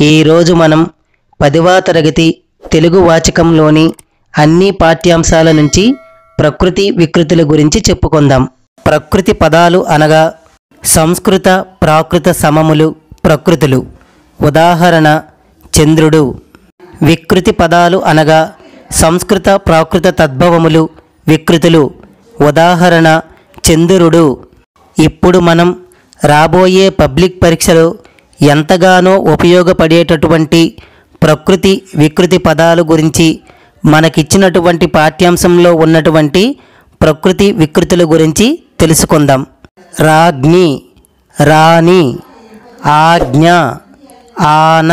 ఈరోజు మనం పదవ తరగతి తెలుగు వాచకంలోని అన్ని పాఠ్యాంశాల నుంచి ప్రకృతి వికృతుల గురించి చెప్పుకుందాం ప్రకృతి పదాలు అనగా సంస్కృత ప్రాకృత సమములు ప్రకృతులు ఉదాహరణ చంద్రుడు వికృతి పదాలు అనగా సంస్కృత ప్రాకృత తద్భవములు వికృతులు ఉదాహరణ చంద్రుడు ఇప్పుడు మనం రాబోయే పబ్లిక్ పరీక్షలో ఎంతగానో ఉపయోగపడేటటువంటి ప్రకృతి వికృతి పదాలు గురించి మనకిచ్చినటువంటి పాఠ్యాంశంలో ఉన్నటువంటి ప్రకృతి వికృతుల గురించి తెలుసుకుందాం రాజ్ఞి రాణి ఆజ్ఞ ఆన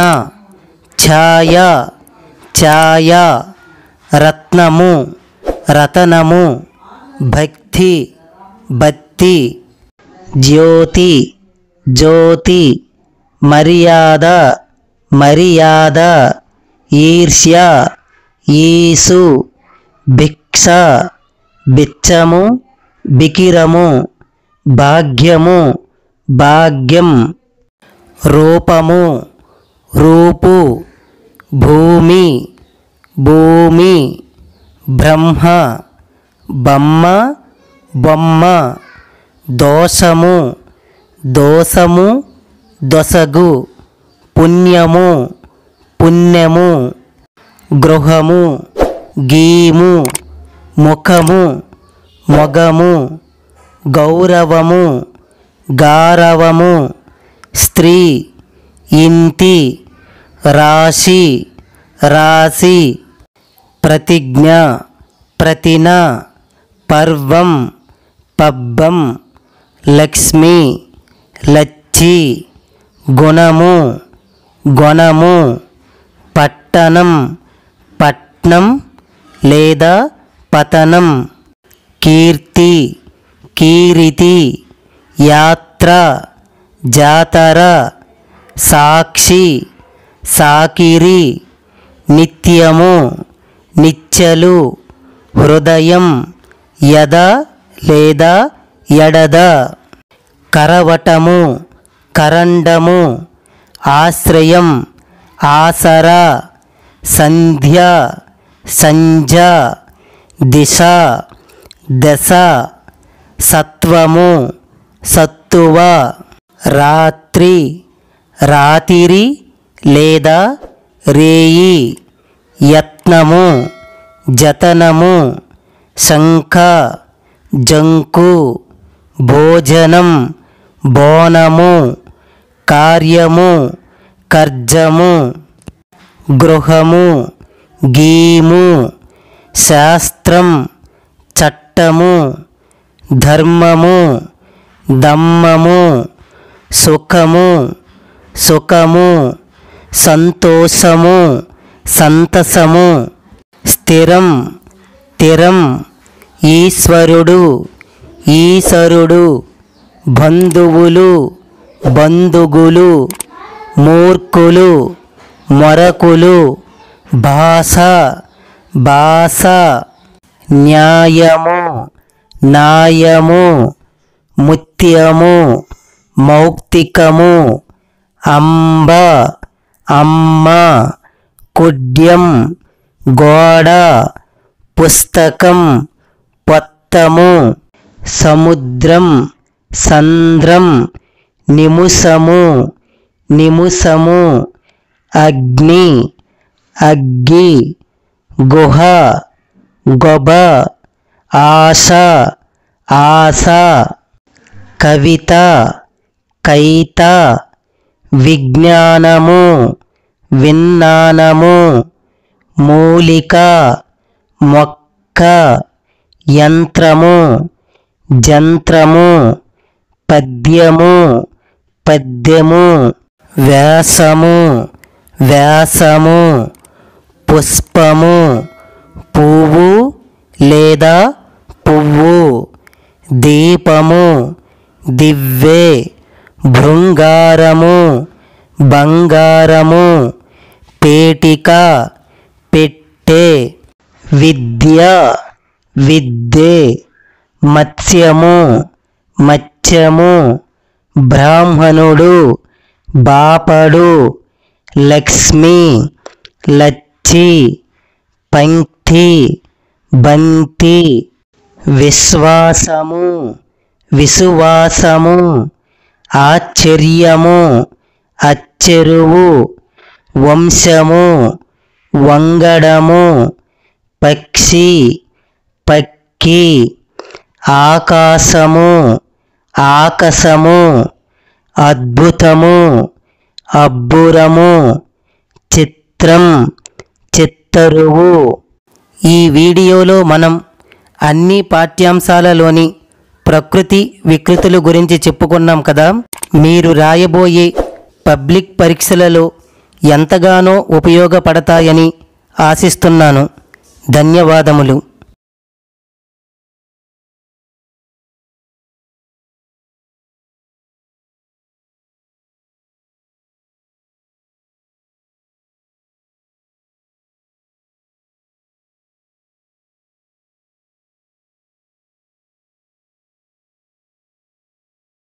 ఛాయ ఛాయ రత్నము రతనము భక్తి బత్తి జ్యోతి జ్యోతి మర్యాద మర్యాద ఈర్ష్య ఈసు భిక్ష బిచ్చము బికిరము భాగ్యము భాగ్యం రూపము రూపు భూమి భూమి బ్రహ్మ బొమ్మ బొమ్మ దోషము దోషము దొసగు పుణ్యము పుణ్యము గృహము గీము ముఖము మొగము గౌరవము గారవము స్త్రీ ఇంటి రాశి రాశి ప్రతిజ్ఞ ప్రతిన పర్వం పబ్బం లక్ష్మి లచ్చి గుణము గుణము పట్టణం పట్నం లేదా పతనం కీర్తి కీరితి యాత్ర జాతర సాక్షి సాకిరి నిత్యము నిత్యలు హృదయం యద లేదా ఎడద కరవటము కరండము ఆశ్రయం ఆసరా సంధ్య సంజ దిశ దశ సత్వము సత్తువ రాత్రి రాతిరి లేదా రేయి యత్నము జతనము శంఖ జంకు భోజనం బోనము కార్యము కర్జము గృహము గీము శాస్త్రం చట్టము ధర్మము దమ్మము సుఖము సుఖము సంతోషము సంతసము స్థిరం తిరం ఈశ్వరుడు ఈశ్వరుడు బంధువులు బంధుగులు మూర్ఖులు మొరకులు భాష భాష న్యాయము న్యాయము ముత్యము మౌక్తికము అంబ అమ్మ కుడ్యం గోడ పుస్తకం పొత్తము సముద్రం సంద్రం నిముసము నిముసము అగ్ని అగ్గి గుహ గొబ ఆశ ఆశ కవిత కైత విజ్ఞానము విన్నానము మూలిక మొక్క యంత్రము జంత్రము పద్యము పద్యము వ్యాసము వ్యాసము పుష్పము పువ్వు లేదా పువ్వు దీపము దివ్వె భృంగారము బంగారము పేటిక పెట్టె విద్య విద్యే మత్స్యము మత్స్యము బ్రాహ్మణుడు బాపడు లక్ష్మి లచ్చి పంక్తి బంతి విశ్వాసము విసువాసము ఆశ్చర్యము అచ్చెరువు వంశము వంగడము పక్షి పక్కి ఆకాశము ఆకాశము అద్భుతము అబ్బురము చిత్రం చిత్తరువు ఈ వీడియోలో మనం అన్ని పాఠ్యాంశాలలోని ప్రకృతి వికృతుల గురించి చెప్పుకున్నాం కదా మీరు రాయబోయే పబ్లిక్ పరీక్షలలో ఎంతగానో ఉపయోగపడతాయని ఆశిస్తున్నాను ధన్యవాదములు